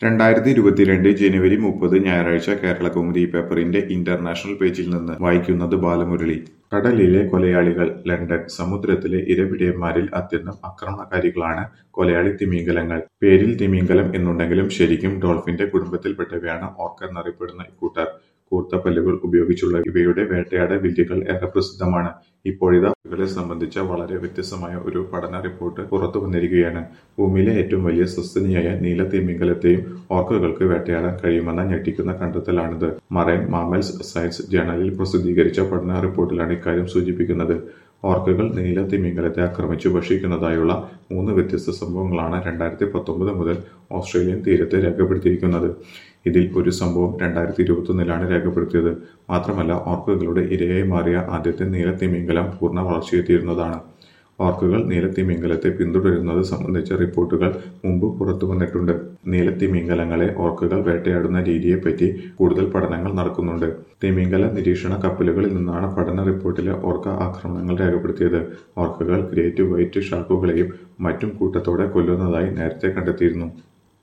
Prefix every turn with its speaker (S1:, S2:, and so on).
S1: രണ്ടായിരത്തി ഇരുപത്തിരണ്ട് ജനുവരി മുപ്പത് ഞായറാഴ്ച കേരളകൗമുദി പേപ്പറിന്റെ ഇന്റർനാഷണൽ പേജിൽ നിന്ന് വായിക്കുന്നത് ബാലമുരളി കടലിലെ കൊലയാളികൾ ലണ്ടൻ സമുദ്രത്തിലെ ഇരപിടിയന്മാരിൽ അത്യന്തം ആക്രമണകാരികളാണ് കൊലയാളി തിമിംഗലങ്ങൾ പേരിൽ തിമിംഗലം എന്നുണ്ടെങ്കിലും ശരിക്കും ഡോൾഫിന്റെ കുടുംബത്തിൽപ്പെട്ടവയാണ് ഓർക്ക എന്നറിയപ്പെടുന്ന ഇക്കൂട്ടർ കൂർത്ത പല്ലുകൾ ഉപയോഗിച്ചുള്ള ഇവയുടെ വേട്ടയാട വിദ്യകൾ ഏറെ പ്രസിദ്ധമാണ് ഇപ്പോഴിതാ ഇവരെ സംബന്ധിച്ച വളരെ വ്യത്യസ്തമായ ഒരു പഠന റിപ്പോർട്ട് പുറത്തു വന്നിരിക്കുകയാണ് ഭൂമിയിലെ ഏറ്റവും വലിയ സസ്തനിയായ നീല തിമിംഗലത്തെയും ഓർക്കകൾക്ക് വേട്ടയാടാൻ കഴിയുമെന്ന ഞെട്ടിക്കുന്ന കണ്ടെത്തലാണിത് മറൈൻ മാമൽസ് സയൻസ് ജേണലിൽ പ്രസിദ്ധീകരിച്ച പഠന റിപ്പോർട്ടിലാണ് ഇക്കാര്യം സൂചിപ്പിക്കുന്നത് ഓർക്കകൾ നീല തിമിംഗലത്തെ ആക്രമിച്ചു ഭക്ഷിക്കുന്നതായുള്ള മൂന്ന് വ്യത്യസ്ത സംഭവങ്ങളാണ് രണ്ടായിരത്തി പത്തൊമ്പത് മുതൽ ഓസ്ട്രേലിയൻ തീരത്ത് രേഖപ്പെടുത്തിയിരിക്കുന്നത് ഇതിൽ ഒരു സംഭവം രണ്ടായിരത്തി ഇരുപത്തൊന്നിലാണ് രേഖപ്പെടുത്തിയത് മാത്രമല്ല ഓർക്കകളുടെ ഇരയായി മാറിയ ആദ്യത്തെ നീലത്തിമിംഗലം പൂർണ്ണ വളർച്ചയെത്തിയിരുന്നതാണ് ഓർക്കുകൾ നീലത്തിമിംഗലത്തെ പിന്തുടരുന്നത് സംബന്ധിച്ച റിപ്പോർട്ടുകൾ മുമ്പ് പുറത്തു വന്നിട്ടുണ്ട് നീലത്തിമിംഗലങ്ങളെ ഓർക്കുകൾ വേട്ടയാടുന്ന രീതിയെപ്പറ്റി കൂടുതൽ പഠനങ്ങൾ നടക്കുന്നുണ്ട് തിമിംഗല നിരീക്ഷണ കപ്പലുകളിൽ നിന്നാണ് പഠന റിപ്പോർട്ടിലെ ഓർക്ക ആക്രമണങ്ങൾ രേഖപ്പെടുത്തിയത് ഓർക്കകൾ ഗ്രേറ്റ് വൈറ്റ് ഷാർക്കുകളെയും മറ്റും കൂട്ടത്തോടെ കൊല്ലുന്നതായി നേരത്തെ കണ്ടെത്തിയിരുന്നു